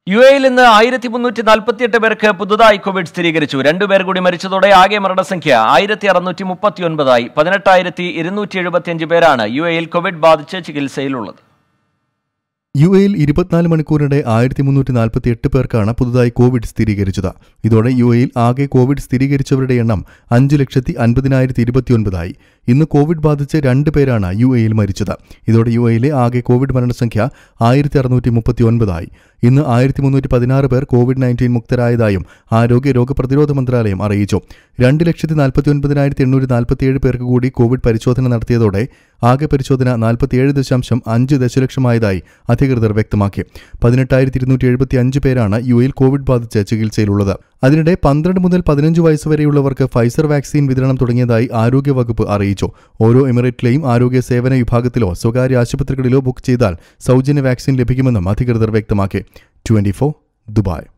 U എയിൽ ഇന്ന് ആയിരത്തി മുന്നൂറ്റി നാൽപ്പത്തിയെട്ട് പേർക്ക് പുതുതായി കോവിഡ് സ്ഥിരീകരിച്ചു രണ്ടുപേർ കൂടി മരിച്ചതോടെ ആകെ മരണസംഖ്യ ആയിരത്തി അറുന്നൂറ്റി മുപ്പത്തി ഒൻപതായി പതിനെട്ടായിരത്തി ഇരുന്നൂറ്റി എഴുപത്തിയഞ്ച് പേരാണ് യു എയിൽ കോവിഡ് ബാധിച്ച് ചികിത്സയിലുള്ളത് യു എയിൽ ഇരുപത്തിനാല് മണിക്കൂറിനിടെ ആയിരത്തി മുന്നൂറ്റി നാൽപ്പത്തി എട്ട് പേർക്കാണ് പുതുതായി കോവിഡ് സ്ഥിരീകരിച്ചത് ഇതോടെ യു എയിൽ ആകെ കോവിഡ് സ്ഥിരീകരിച്ചവരുടെ എണ്ണം അഞ്ച് ലക്ഷത്തി അൻപതിനായിരത്തി ഇരുപത്തിയൊൻപതായി ഇന്ന് കോവിഡ് ബാധിച്ച് രണ്ട് പേരാണ് യു എയിൽ മരിച്ചത് ഇതോടെ യു എയിലെ ആകെ കോവിഡ് മരണസംഖ്യ ആയിരത്തി അറുന്നൂറ്റി മുപ്പത്തി ഒൻപതായി ഇന്ന് ആയിരത്തി മുന്നൂറ്റി പതിനാറ് പേർ കോവിഡ് നയൻറ്റീൻ മുക്തരായതായും ആരോഗ്യ രോഗപ്രതിരോധ മന്ത്രാലയം അറിയിച്ചു രണ്ട് ലക്ഷത്തി നാൽപ്പത്തി ഒൻപതിനായിരത്തി എണ്ണൂറ്റി നാൽപ്പത്തിയേഴ് പേർക്ക് കൂടി കോവിഡ് പരിശോധന നടത്തിയതോടെ ആകെ പരിശോധന നാൽപ്പത്തിയേഴ് ദശാംശം അഞ്ച് ദശലക്ഷമായതായി അധികൃതർ വ്യക്തമാക്കി പതിനെട്ടായിരത്തി ഇരുന്നൂറ്റി എഴുപത്തി അഞ്ച് പേരാണ് യു എയിൽ കോവിഡ് ബാധിച്ച് ചികിത്സയിലുള്ളത് അതിനിടെ പന്ത്രണ്ട് മുതൽ പതിനഞ്ച് വയസ്സ് വരെയുള്ളവർക്ക് ഫൈസർ വാക്സിൻ വിതരണം തുടങ്ങിയതായി ആരോഗ്യവകുപ്പ് അറിയിച്ചു ഓരോ എമിറേറ്റിലെയും ആരോഗ്യ സേവന വിഭാഗത്തിലോ സ്വകാര്യ ആശുപത്രികളിലോ ബുക്ക് ചെയ്താൽ സൗജന്യ വാക്സിൻ ലഭിക്കുമെന്നും അധികൃതർ വ്യക്തമാക്കി ട്വന്റി ദുബായ്